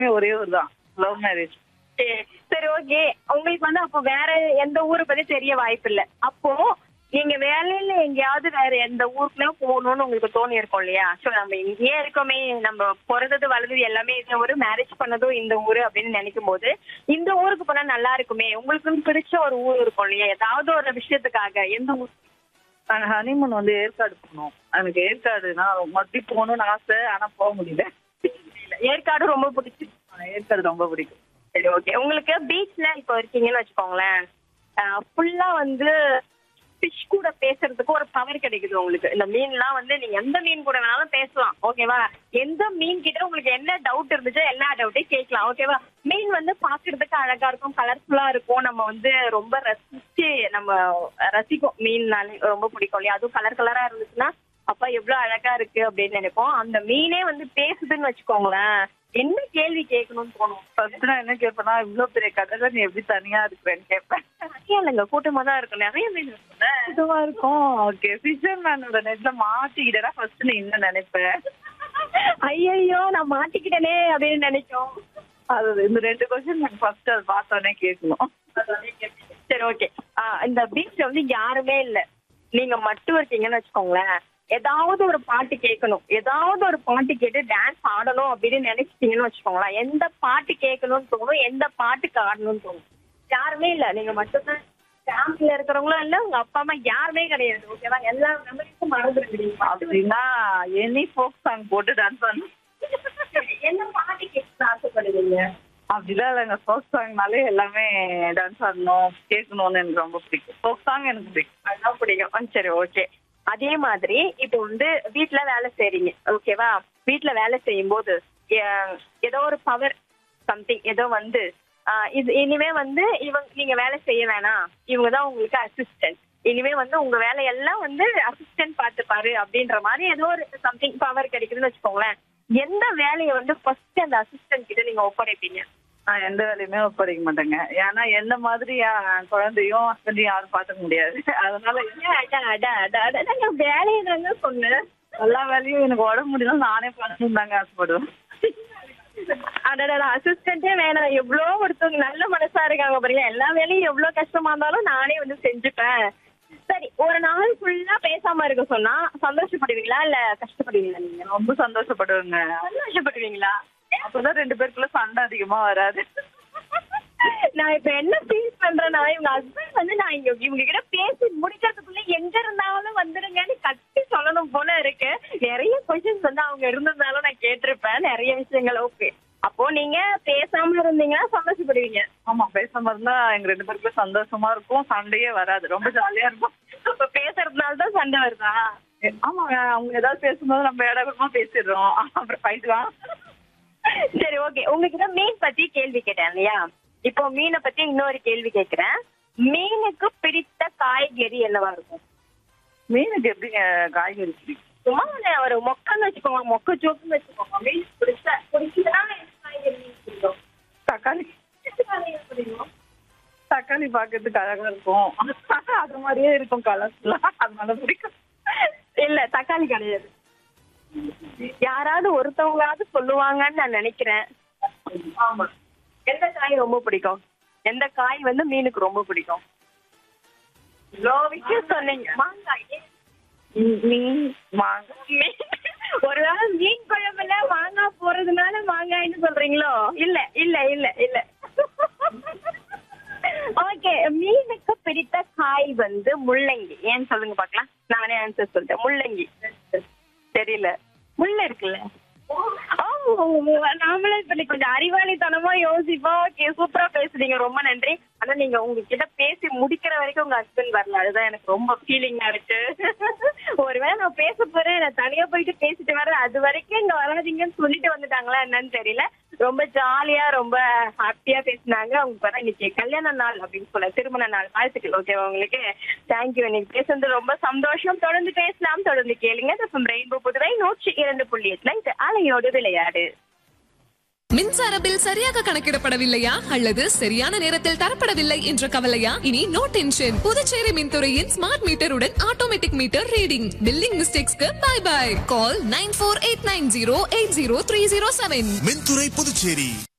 ஒரே ஊர் தான் லவ் மேரேஜ் சரி சரி ஓகே உங்களுக்கு வந்து அப்போ வேற எந்த ஊரை பத்தி தெரிய வாய்ப்பு இல்ல அப்போ நீங்க வேலையில எங்கேயாவது வேற எந்த ஊருக்குலாம் போகணும்னு உங்களுக்கு தோணி இருக்கும் இல்லையா சோ நம்ம இங்கேயே இருக்கோமே நம்ம பிறந்தது வளர்ந்தது எல்லாமே இந்த ஊரு மேரேஜ் பண்ணதும் இந்த ஊரு அப்படின்னு நினைக்கும் போது இந்த ஊருக்கு போனா நல்லா இருக்குமே உங்களுக்கு பிடிச்ச ஒரு ஊர் இருக்கும் இல்லையா ஏதாவது ஒரு விஷயத்துக்காக எந்த ஊர் நாங்கள் ஹனிமூன் வந்து ஏற்காடு போனோம் எனக்கு ஏற்காடுனா மறுபடியும் போகணும்னு ஆசை ஆனால் போக முடியல ஏற்காடு ரொம்ப பிடிச்சி ஏற்காடு ரொம்ப பிடிக்கும் சரி ஓகே உங்களுக்கு பீச்ல இப்போ இருக்கீங்கன்னு வச்சுக்கோங்களேன் ஃபுல்லா வந்து ஃபிஷ் கூட பேசுறதுக்கு ஒரு பவர் கிடைக்குது உங்களுக்கு இந்த மீன்லாம் வந்து நீங்க எந்த மீன் கூட வேணாலும் பேசலாம் ஓகேவா எந்த மீன் கிட்ட உங்களுக்கு என்ன டவுட் இருந்துச்சோ எல்லா டவுட்டையும் கேட்கலாம் ஓகேவா மீன் வந்து பாக்குறதுக்கு அழகா இருக்கும் கலர்ஃபுல்லா இருக்கும் நம்ம வந்து ரொம்ப ரசிச்சு நம்ம ரசிக்கும் மீன்னாலே ரொம்ப பிடிக்கும் இல்லையா அதுவும் கலர் கலரா இருந்துச்சுன்னா அப்பா எவ்வளவு அழகா இருக்கு அப்படின்னு நினைப்போம் அந்த மீனே வந்து பேசுதுன்னு வச்சுக்கோங்களேன் என்ன கேள்வி கேட்கணும்னு தோணும் ஃபர்ஸ்ட் நான் என்ன கேட்பேன்னா இவ்வளோ பெரிய கடலை நீ எப்படி தனியாக இருக்கிறேன்னு கேட்பேன் நிறைய இல்லைங்க கூட்டமா தான் இருக்கும் நிறைய மீன் இருக்குல்ல இதுவா இருக்கும் ஓகே ஃபிஷர் மேனோட நெட்ல மாட்டிக்கிட்டா ஃபர்ஸ்ட் நீ என்ன நினைப்பேன் ஐயையோ நான் மாட்டிக்கிட்டேனே அப்படின்னு நினைக்கும் அது இந்த ரெண்டு கொஸ்டின் எனக்கு ஃபர்ஸ்ட் அது பார்த்தோன்னே கேட்கணும் சரி ஓகே இந்த பீச்ல வந்து யாருமே இல்ல நீங்க மட்டும் இருக்கீங்கன்னு வச்சுக்கோங்களேன் ஏதாவது ஒரு பாட்டு கேட்கணும் ஏதாவது ஒரு பாட்டு கேட்டு டான்ஸ் ஆடணும் அப்படின்னு நினைச்சிட்டீங்கன்னு வச்சுக்கோங்களேன் எந்த பாட்டு கேட்கணும்னு தோணும் எந்த பாட்டுக்கு ஆடணும்னு தோணும் யாருமே இல்ல நீங்க மட்டும்தான் ஃபேமிலில இருக்கிறவங்களும் இல்ல உங்க அப்பா அம்மா யாருமே கிடையாது ஓகேவா எல்லா மெமரிஸும் மறந்துருக்கீங்க அப்படின்னா எனி ஃபோக் சாங் போட்டு டான்ஸ் பண்ணணும் என்ன பாட்டு கேட்க ஆசைப்படுவீங்க அப்படிலாம் இல்லைங்க ஃபோக் சாங்னாலே எல்லாமே டான்ஸ் ஆடணும் கேட்கணும்னு எனக்கு ரொம்ப பிடிக்கும் ஃபோக் சாங் எனக்கு பிடிக்கும் அதான் பிடிக்கும் ஆ, சரி ஓகே அதே மாதிரி இப்போ வந்து வீட்ல வேலை செய்றீங்க ஓகேவா வீட்ல வேலை செய்யும் போது எ- ஏதோ ஒரு பவர் சம்திங் ஏதோ வந்து ஆ, இது இனிமே வந்து இவங்க நீங்க வேலை செய்ய வேணாம் இவங்க தான் உங்களுக்கு அசிஸ்டன்ட் இனிமே வந்து உங்க வேலையெல்லாம் வந்து அசிஸ்டன்ட் பார்த்துப்பாரு அப்படின்ற மாதிரி ஏதோ ஒரு சம்திங் பவர் கிடைக்குதுன்னு வச்சுக்கோங்களேன் எந்த வேலையை வந்து ஃபர்ஸ்ட் அந்த அசிஸ்டன்ட் கிட்ட நீங்க ஒப்படைப்பீங்க நான் எந்த வேலையுமே ஒப்படைக்க மாட்டேங்க ஏன்னா என்ன மாதிரி என் குழந்தையும் ஹஸ்பண்டையும் யாரும் பார்த்துக்க முடியாது அதனால அட, அட, அட, அட, அட, நான் வேலையை தாங்க சொன்னேன் எல்லா வேலையும் எனக்கு உடம்பு முடியல நானே பண்ணணும் தாங்க ஆசைப்படுவேன் அடடா அசிஸ்டன்ட்டே வேணாம் எவ்வளோ ஒருத்தவங்க நல்ல மனசா இருக்காங்க பாருங்க எல்லா வேலையும் எவ்வளவு கஷ்டமா இருந்தாலும் நானே வந்து செஞ்சுப்பேன் சரி ஒரு நாள் ஃபுல்லா பேசாம இருக்க சொன்னா சந்தோஷப்படுவீங்களா இல்ல கஷ்டப்படுவீங்களா நீங்க ரொம்ப சந்தோஷப்படுவேங்க சந்தோஷப்படுவீங்களா அப்பதான் ரெண்டு பேருக்குள்ள சண்டை அதிகமா வராது நான் இப்ப என்ன ஃபீல் பண்றேன்னா இவங்க ஹஸ்பண்ட் வந்து நான் இங்க இவங்க கிட்ட பேசி முடிக்கிறதுக்குள்ள எங்க இருந்தாலும் வந்துருங்கன்னு கட்டி சொல்லணும் போல இருக்கு நிறைய கொஸ்டின்ஸ் வந்து அவங்க இருந்திருந்தாலும் நான் கேட்டிருப்பேன் நிறைய விஷயங்கள் ஓகே அப்போ நீங்க பேசாம இருந்தீங்கன்னா சந்தோஷப்படுவீங்க ஆமா பேசாம இருந்தா எங்க ரெண்டு பேருக்குள்ள சந்தோஷமா இருக்கும் சண்டையே வராது ரொம்ப ஜாலியா இருக்கும் இப்ப பேசுறதுனால தான் சண்டை வருதா ஆமாங்க அவங்க ஏதாவது பேசும்போது நம்ம இடமா பேசிடுறோம் அப்புறம் ஃபைட் தான் சரி ஓகே உங்ககிட்ட மீன் பத்தி கேள்வி கேட்டேன் இல்லையா இப்போ மீனை பத்தி இன்னொரு கேள்வி கேக்குறேன் மீனுக்கு பிடித்த காய்கறி என்னவா இருக்கும் மீனுக்கு எப்படிங்க காய்கறி பிடிக்கும் சும்மா ஒண்ணு ஒரு மொக்கன்னு வச்சுக்கோங்க மொக்க சோப்புன்னு வச்சுக்கோங்க மீன் பிடிச்ச பிடிச்சதுனா என்ன காய்கறி மீன் பிடிக்கும் தக்காளி எந்த காய்கறி பிடிக்கும் தக்காளி பார்க்கறதுக்கு அழகா இருக்கும் அது மாதிரியே இருக்கும் கலர்ஸ்ல அதனால பிடிக்கும் இல்ல தக்காளி கிடையாது யாராவது ஒருத்தவங்களாவது சொல்லுவாங்கன்னு நான் நினைக்கிறேன் ஆமா எந்த காய் ரொம்ப பிடிக்கும் எந்த காய் வந்து மீனுக்கு ரொம்ப பிடிக்கும் இவ்வளோ விஷயம் சொன்னீங்க மாங்காய் ஏன்? மீன் மாங்காய் மீன். ஒருவேளை மீன் குழம்புல மாங்காய் போறதுனால மாங்காய்னு சொல்றீங்களோ இல்ல இல்ல இல்ல இல்ல ஓகே மீனுக்கு பிடித்த காய் வந்து முள்ளங்கி ஏன் சொல்லுங்க பார்க்கலாம் நானே ஆன்சர் சொல்லிட்டேன் முள்ளங்கி தெரியல முள்ள இருக்குல்ல ஆமா, நாமளே இப்ப கொஞ்சம் அறிவாளித்தனமா யோசிப்போம் ஓகே சூப்பரா பேசுறீங்க ரொம்ப நன்றி ஆனா நீங்க உங்ககிட்ட பேசி முடிக்கிற வரைக்கும் உங்க ஹஸ்பண்ட் வரல அதுதான் எனக்கு ரொம்ப ஃபீலிங்கா இருக்கு ஒருவேளை நான் பேச போறேன் நான் தனியா போயிட்டு பேசிட்டு வரேன் அது வரைக்கும் இங்க வராதீங்கன்னு சொல்லிட்டு வந்துட்டாங்களா என்னன்னு தெரியல ரொம்ப ஜாலியா ரொம்ப ஹாப்பியா பேசினாங்க அவங்க பார்த்தா இன்னைக்கு கல்யாண நாள் அப்படின்னு சொல்ல திருமண நாள் வாழ்த்துக்கள் ஓகேவா உங்களுக்கு தேங்க்யூ இன்னைக்கு பேசுனது ரொம்ப சந்தோஷம் தொடர்ந்து பேசலாம் தொடர்ந்து கேளுங்க ரெயின்போ புதுவை நூற்றி இரண்டு புள்ளி எட்டுல இது அலையோடு விளையாடு மின்சார பில் சரியாக கணக்கிடப்படவில்லையா அல்லது சரியான நேரத்தில் தரப்படவில்லை என்ற கவலையா இனி நோ டென்ஷன் புதுச்சேரி மின்துறையின் ஸ்மார்ட் மீட்டருடன் ஆட்டோமேட்டிக் மீட்டர் ரீடிங் பில்லிங் மிஸ்டேக்ஸ்க்கு bye bye call nine four eight nine zero eight zero three zero seven மின்துறை புதுச்சேரி